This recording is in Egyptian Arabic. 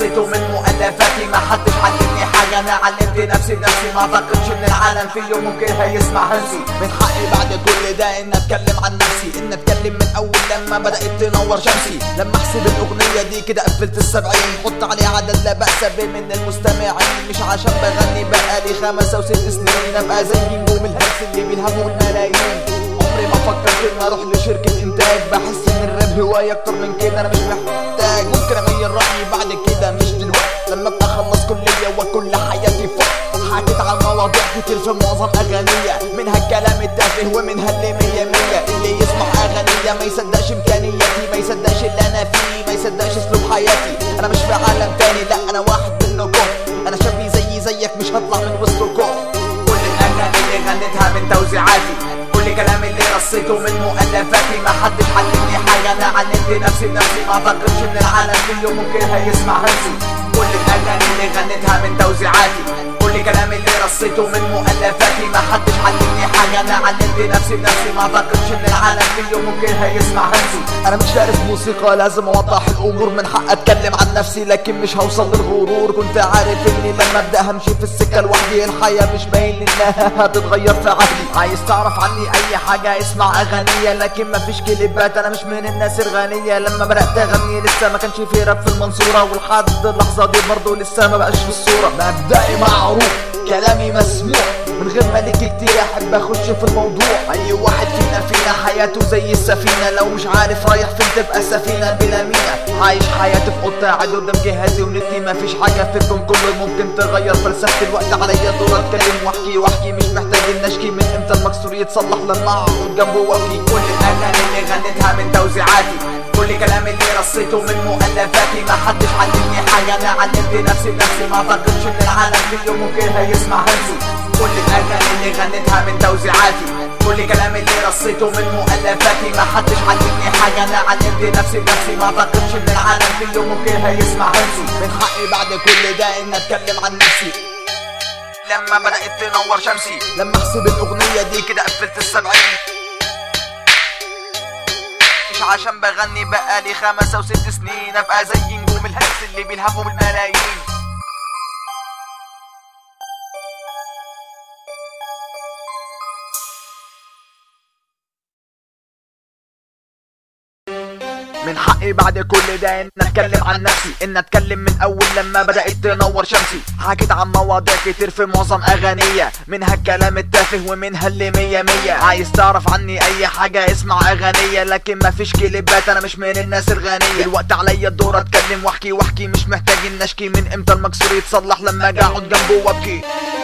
رصيته من مؤلفاتي ما حدش علمني حاجة انا علمت نفسي بنفسي ما اعتقدش ان العالم في يوم ممكن هيسمع همسي من حقي بعد كل ده ان اتكلم عن نفسي ان اتكلم من اول لما بدأت تنور شمسي لما احسب الاغنية دي كده قفلت السبعين حط عليه عدد لا بأس به من المستمعين مش عشان بغني بقالي خمسة وست سنين ابقى زي نجوم الهلس اللي بيلهموا الملايين عمري ما فكرت ان اروح لشركة انتاج بحس ان الراب هواية اكتر من كده انا مش محتاج ممكن اغير رأيي بعد كده مش دلوقتي لما ابقى اخلص كلية وكل حياتي فوق حكيت عن مواضيع كتير في معظم اغانية منها الكلام التافه ومنها اللي مية مية اللي يسمع اغانية ما يصدقش امكانياتي ما يصدقش اللي انا فيه ما يصدقش اسلوب حياتي انا مش في عالم تاني لا انا واحد منكم انا شبي زيي زيك مش هطلع من وسطكم كل الاغاني اللي غنيتها من توزيعاتي كل كلام اللي رصيته من مؤلفاتي ما حدش علمني حاجة انا علمت نفسي بنفسي ما اعتقدش ان العالم في يوم ممكن هيسمع همسي كل الاغاني اللي غنيتها من توزيعاتي كل كلام اللي رصيته من مؤلفاتي ما حدش علمني حاجة انا علمت نفسي بنفسي ما اعتقدش ان العالم في يوم ممكن هيسمع همسي انا مش دارس موسيقى لازم اوضح الامور من حق اتكلم عن نفسي لكن مش هوصل للغرور كنت عارف اني لما ابدا همشي في السكة لوحدي الحياة مش باين انها هتتغير في عهدي عايز تعرف عني اي حاجة اسمع اغانية لكن مفيش كليبات انا مش من الناس الغنية لما بدأت اغني لسه ما كانش في راب في المنصورة ولحد اللحظة دي برضه لسه ما بقاش في الصورة مبدئي معروف كلامي مسموع من غير ما ليك كتير احب اخش في الموضوع اي واحد فينا فينا حياته زي السفينة لو مش عارف رايح فين تبقى سفينة بلا مينا عايش حياتي في اوضتي قاعد قدام جهازي ونتي مفيش حاجة في الكون كله ممكن تغير فلسفة الوقت عليا دور اتكلم واحكي واحكي مش محتاج ان اشكي من امتى المكسور يتصلح لما اقعد جنبه وابكي كل الاغاني اللي غنيتها من توزيعاتي كل كلام اللي رصيته من مؤلفاتي ما حدش علمني حاجة انا علمت نفسي بنفسي ما اعتقدش ان العالم في يوم ممكن هيسمع همسي كل الاغاني اللي غنيتها من توزيعاتي كل كلام اللي رصيته من مؤلفاتي ما حدش علمني حاجة انا علمت نفسي بنفسي ما اعتقدش ان العالم في يوم ممكن هيسمع همسي من حقي بعد كل ده ان اتكلم عن نفسي لما بدأت تنور شمسي لما احسب الاغنية دي كده قفلت السبعين مش عشان بغني بقالي خمسة وست سنين ابقى زي نجوم الهلس اللي بيلهفوا بالملايين من حقي بعد كل ده ان اتكلم عن نفسي ان اتكلم من اول لما بدأت تنور شمسي حكيت عن مواضيع كتير في معظم اغانية منها الكلام التافه ومنها اللي مية مية عايز تعرف عني اي حاجة اسمع اغانية لكن مفيش كليبات انا مش من الناس الغنية الوقت عليا الدور اتكلم واحكي واحكي مش محتاج ان اشكي من امتى المكسور يتصلح لما اجي اقعد جنبه وابكي